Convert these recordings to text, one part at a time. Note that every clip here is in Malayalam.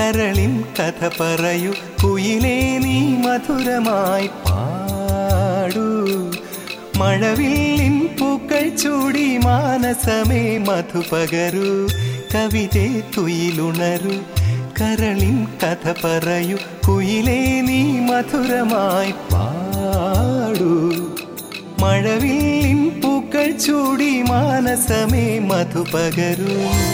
കരളിൻ കഥ പറയൂ കുയിലേ നീ മധുരമായി പാടൂ മഴവില്ലിൻ പൂക്കൾ ചൂടി മാനസമേ മധു പകരൂ കവിതേ തുയിലുണരൂ കരളിൻ കഥ പറയൂ കുയിലേ നീ മധുരമായി പാടൂ മഴവില്ലിൻ പൂക്കൾ ചൂടി മാനസമേ മധു പകരൂ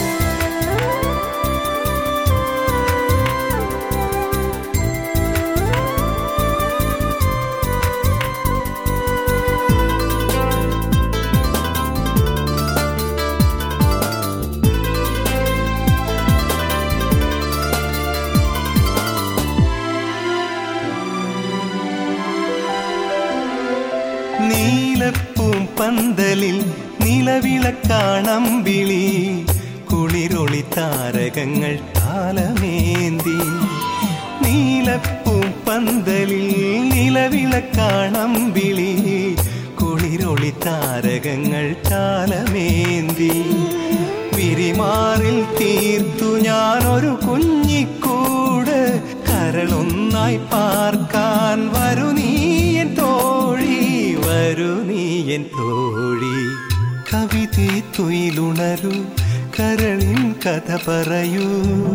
നീലപ്പൂം പന്തലിൽ നിലവിളക്കാണമ്പിളി കുളിരൊളി താരകങ്ങൾ താലമേന്തി നീലപ്പൂം പന്തലിൽ നിലവിളക്കാണമ്പിളി കുളിരൊളി താരകങ്ങൾ താലമേന്തി വിരിമാറിൽ തീർത്തു ഞാനൊരു കുഞ്ഞിക്കൂട് കരളൊന്നായി പാർക്കാൻ വരു നീയൻ തോഴി വരു നീയൻ തോഴി കവിതേ തുയിലുണരൂ കരളിൻ കഥ പറയൂ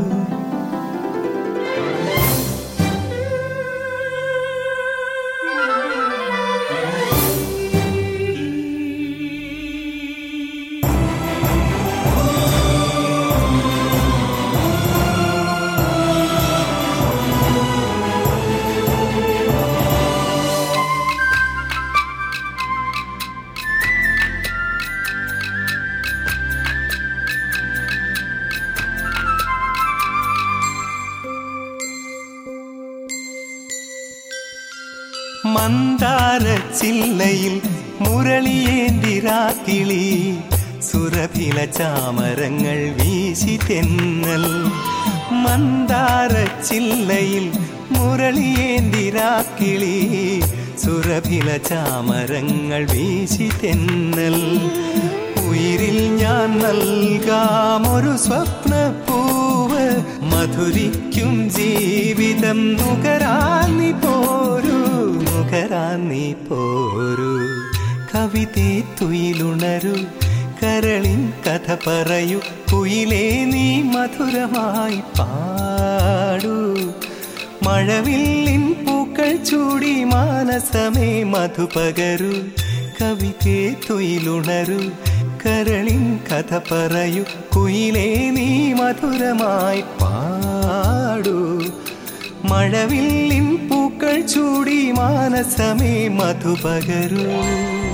മന്ദാര ചില്ലയിൽ മുരളിയേന്തിരാക്കിളി സുരഭില ചാമരങ്ങൾ വീശി തെന്നൽ മന്ദാര ചില്ലയിൽ മുരളിയേന്തിരാക്കിളി സുരഭില ചാമരങ്ങൾ വീശി തെന്നൽ ഉയിരിൽ ഞാൻ നൽകാം ഒരു സ്വപ്നപ്പൂവ് മധുരിക്കും ജീവിതം നുകരാൻ നീ പോരൂ നുകരാൻ നീ പോരൂ കവിതേ തുയിലുണരൂ കരളിൻ കഥ പറയൂ കുയിലേ നീ മധുരമായി പാടൂ മഴവില്ലിൻ പൂക്കൾ ചൂടി മാനസമേ മധു പകരൂ കവിതേ തുയിലുണരൂ കരളിൻ കഥ പറയൂ കുയിലേ നീ മധുരമായി പാടൂ മഴവില്ലിൻ പൂക്കൾ ചൂടി മാനസമേ മധു പകരൂ